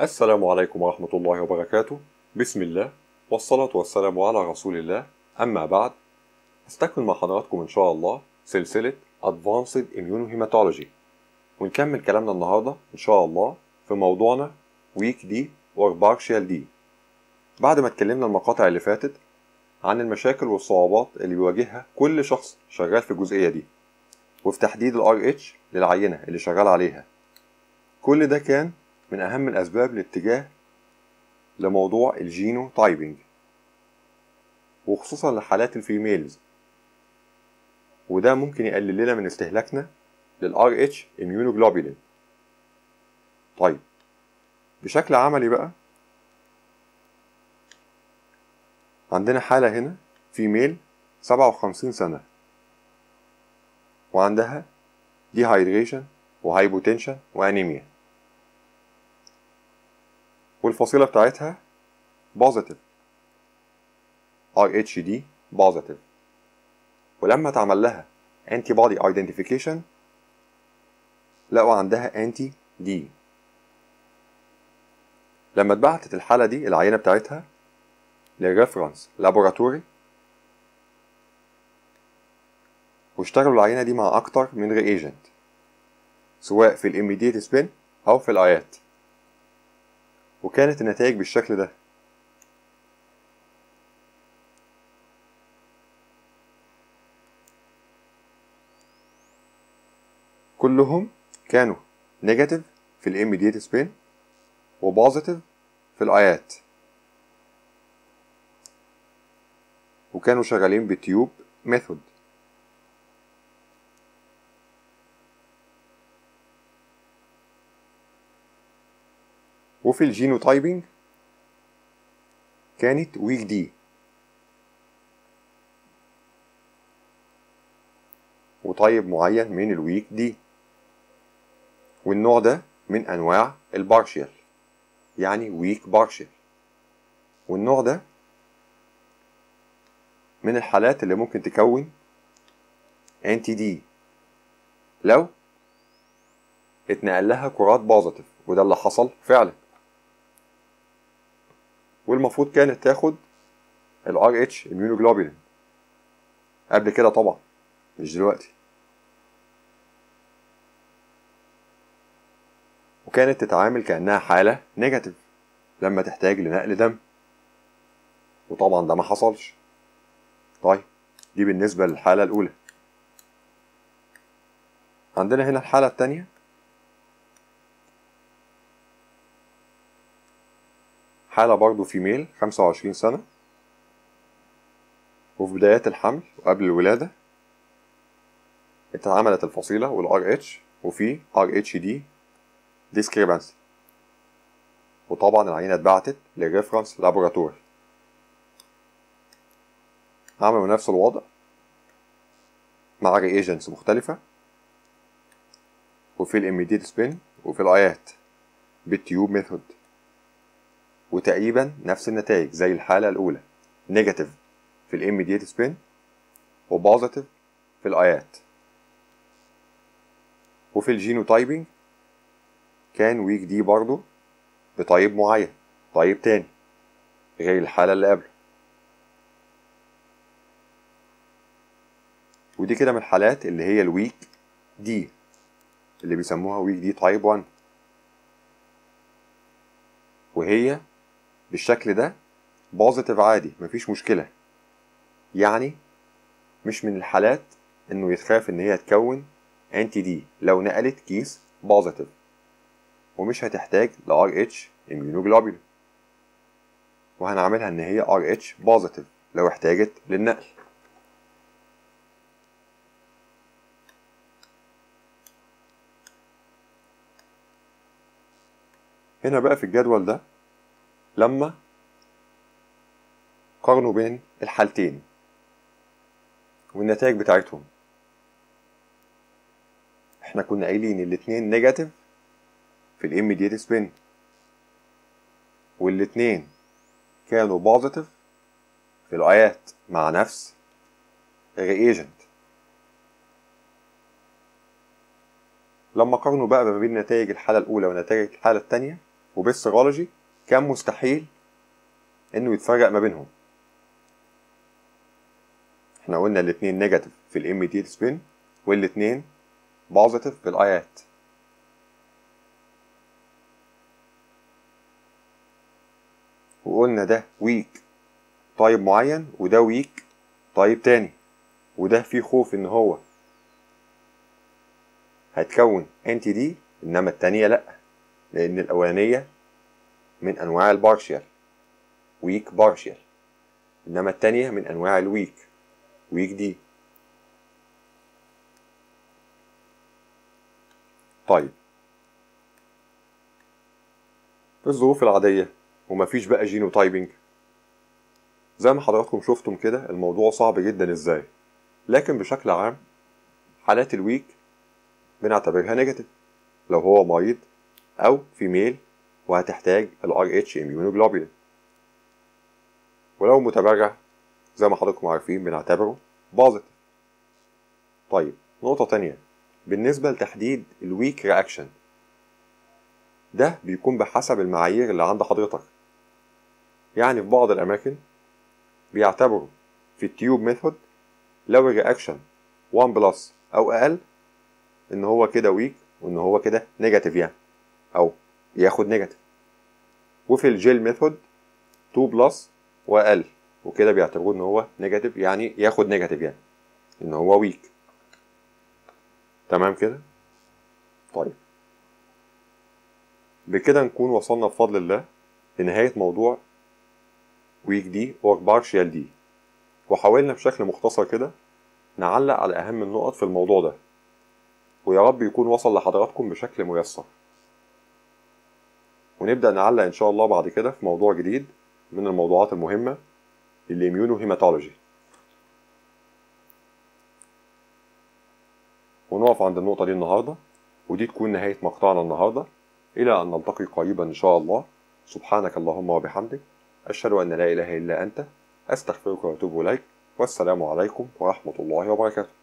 السلام عليكم ورحمة الله وبركاته بسم الله والصلاة والسلام على رسول الله أما بعد أستكمل مع حضراتكم إن شاء الله سلسلة Advanced Immunohematology ونكمل كلامنا النهاردة إن شاء الله في موضوعنا Week D or Partial D بعد ما اتكلمنا المقاطع اللي فاتت عن المشاكل والصعوبات اللي بيواجهها كل شخص شغال في الجزئية دي وفي تحديد ال RH للعينة اللي شغال عليها كل ده كان من أهم الأسباب الاتجاه لموضوع الجينو تايبنج وخصوصا لحالات الفيميلز وده ممكن يقلل لنا من استهلاكنا لل RH immunoglobulin طيب بشكل عملي بقى عندنا حالة هنا فيميل سبعة وخمسين سنة وعندها ديهايدريشن وهايبوتنشن وانيميا والفصيلة بتاعتها بوزيتيف RHD بوزيتيف ولما اتعمل لها انتي بودي ايدنتيفيكيشن لقوا عندها انتي دي لما اتبعتت الحالة دي العينة بتاعتها للريفرنس لابوراتوري واشتغلوا العينة دي مع أكتر من رياجنت سواء في الإميديت سبين أو في الآيات وكانت النتائج بالشكل ده كلهم كانوا نيجاتيف في الإميديت سبين وبوزيتيف في الآيات وكانوا شغالين بتيوب ميثود وفي الجينوتايبنج كانت ويك دي وطيب معين من الويك دي والنوع ده من انواع البارشيال يعني ويك بارشيال والنوع ده من الحالات اللي ممكن تكون انتي دي لو اتنقل لها كرات بوزيتيف وده اللي حصل فعلا والمفروض كانت تاخد ال RH immunoglobulin قبل كده طبعا مش دلوقتي وكانت تتعامل كأنها حالة نيجاتيف لما تحتاج لنقل دم وطبعا ده ما حصلش طيب دي بالنسبة للحالة الأولى عندنا هنا الحالة التانية حالة برضو فيميل خمسة وعشرين سنة وفي بدايات الحمل وقبل الولادة اتعملت الفصيلة وال RH وفي RHD discrepancy وطبعا العينة اتبعتت للريفرنس لابوراتوري عملوا نفس الوضع مع رياجنتس مختلفة وفي الاميديت سبين وفي الايات بالتيوب ميثود وتقريبا نفس النتائج زي الحالة الأولى نيجاتيف في الاميديت سبين وبوزيتيف في الآيات وفي الجينوتايبنج كان ويك دي برضو بطيب معين طيب تاني غير الحالة اللي قبله ودي كده من الحالات اللي هي الويك دي اللي بيسموها ويك دي تايب 1 وهي بالشكل ده بوزيتيف عادي مفيش مشكلة يعني مش من الحالات انه يتخاف ان هي تكون انتي دي لو نقلت كيس بوزيتيف ومش هتحتاج ل RH immunoglobulin وهنعملها ان هي RH بوزيتيف لو احتاجت للنقل هنا بقى في الجدول ده لما قارنوا بين الحالتين والنتائج بتاعتهم احنا كنا قايلين الاتنين نيجاتيف في الاميديت سبين والاتنين كانوا بوزيتيف في الايات مع نفس الرياجنت لما قارنوا بقى ما بين نتائج الحالة الأولى ونتائج الحالة التانية وبالسيرولوجي كان مستحيل انه يتفرق ما بينهم احنا قلنا الاتنين نيجاتيف في الاميديت سبين والاتنين بوزيتيف في الايات وقلنا ده ويك طيب معين وده ويك طيب تاني وده فيه خوف ان هو هتكون انتي دي انما التانية لا لان الاولانية من انواع البارشيال ويك بارشيال انما التانية من انواع الويك ويك دي طيب في الظروف العادية ومفيش بقى جينو تايبنج زي ما حضراتكم شفتم كده الموضوع صعب جدا ازاي لكن بشكل عام حالات الويك بنعتبرها نيجاتيف لو هو مريض او فيميل وهتحتاج ال RH immunoglobulin ولو متبرع زي ما حضراتكم عارفين بنعتبره بوزيتيف طيب نقطة تانية بالنسبة لتحديد الويك رياكشن ده بيكون بحسب المعايير اللي عند حضرتك يعني في بعض الأماكن بيعتبروا في التيوب ميثود لو الرياكشن 1 بلس أو أقل إن هو كده ويك وإن هو كده نيجاتيف يعني أو ياخد نيجاتيف وفي الجيل ميثود 2 بلس وأقل وكده بيعتبروه إن هو نيجاتيف يعني ياخد نيجاتيف يعني إن هو ويك تمام كده طيب بكده نكون وصلنا بفضل الله لنهاية موضوع ويك دي اور بارشيال دي وحاولنا بشكل مختصر كده نعلق على أهم النقط في الموضوع ده ويا رب يكون وصل لحضراتكم بشكل ميسر ونبدأ نعلق إن شاء الله بعد كده في موضوع جديد من الموضوعات المهمة الإميونو هيماتولوجي ونقف عند النقطة دي النهاردة ودي تكون نهاية مقطعنا النهاردة إلى أن نلتقي قريبا إن شاء الله سبحانك اللهم وبحمدك أشهد أن لا إله إلا أنت أستغفرك وأتوب إليك والسلام عليكم ورحمة الله وبركاته